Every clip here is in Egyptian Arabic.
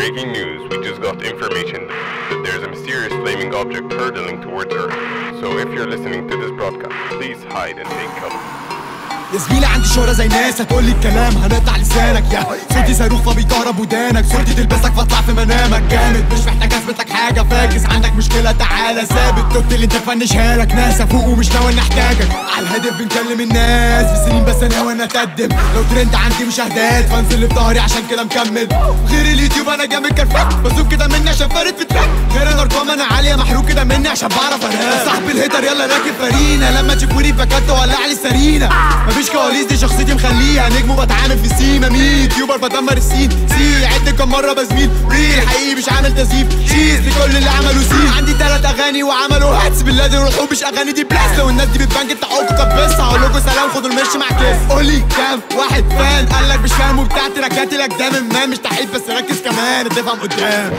Breaking news, we just got information that there's a mysterious flaming object hurtling towards Earth. So if you're listening to this broadcast, please hide and take cover. يا زميلي عندي شهرة زي ناس هتقول لي الكلام هنقطع لسانك يا صوتي صاروخ فبيكهرب ودانك صورتي تلبسك فاطلع في منامك جامد مش محتاج اثبت لك حاجة فاكس عندك مشكلة تعالى ثابت توت اللي انت تفنشها لك ناس افوق ومش ناوي اني احتاجك على الهدف بنكلم الناس بسنين بس ناوي اني اتقدم لو ترند عندي مشاهدات فانزل اللي في ظهري عشان كده مكمل غير اليوتيوب انا جامد كرفات بزوق كده مني عشان فارد في التراك غير الارقام انا عالية محروق كده مني عشان بعرف انام صاحب الهيتر يلا راكب فارينا لما تشوفوني بكت ولع لي السرينة مفيش كواليس دي شخصيتي مخليها نجم وبتعامل في سيما مين يوبر بدمر السين سي عد كم مرة بزميل ريل حقيقي مش عامل تزييف شيز لكل اللي عملوا سين عندي تلات اغاني وعملوا هاتس بالذي والحب مش اغاني دي بلاس لو الناس دي بتبانك تعوق كبسها هقول لكم سلام خدوا المرش مع كيس قولي كام واحد فان قال لك مش فاهم وبتاعت ركاتي لك دام ما مش تحيط بس ركز كمان تفهم قدام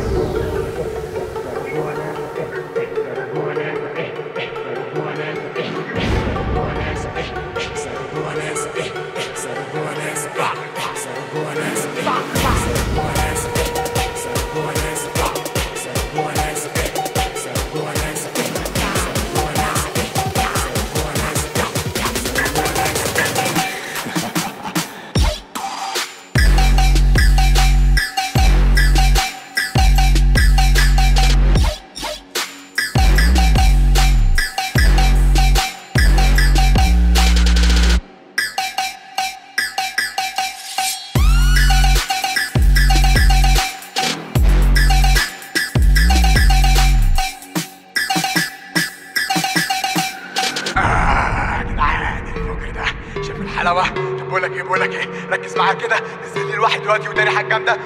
جدعان الفجر ده شايف الحلاوه طب بقول لك ايه بقول لك ايه ركز معايا كده نزل لي الواحد دلوقتي وداني حاجه جامده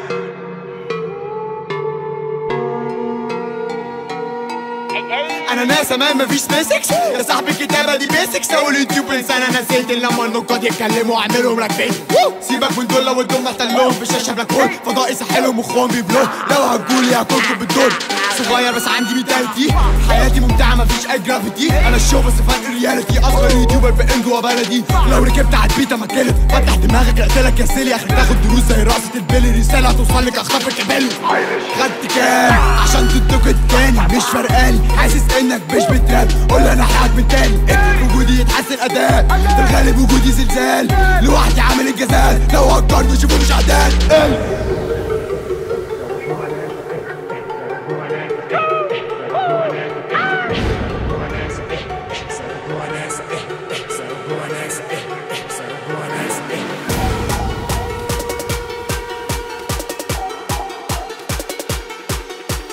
انا ناس امان مفيش سبيسكس يا صاحبي الكتابه دي بيسكس اول يوتيوب انسان انا نسيت إن لما النقاد يتكلموا اعملهم راكبين سيبك من دول لو الدول محتلهم بالشاشه بلاك هول فضائي ساحلهم مخهم بيبلوه لو هتقولي هاكلكم بالدور صغير بس عندي ميتاليتي حياتي ممتعه مفيش اي جرافيتي انا الشو بس فرق الرياليتي اصغر يوتيوبر في ان جوا بلدي لو ركبت على البيتا مكنت فتح دماغك قلتلك يا سيلي اخر تاخد دروس زي رقصه البيلي رساله هتوصل لك اخطاف الكبالي خدت كام عشان تنتقد تاني مش فرقاني حاسس انك مش بتراب قول انا حاج من تاني اكتب وجودي يتحسن اداء في الغالب وجودي زلزال لوحدي عامل الجزال لو هكرت شوفوا مش عدال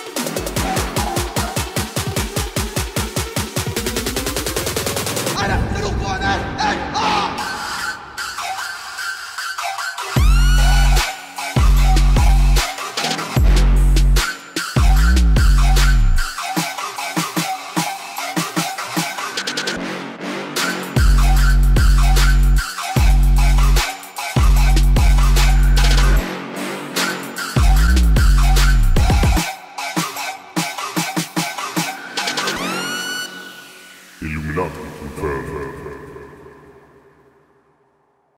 انا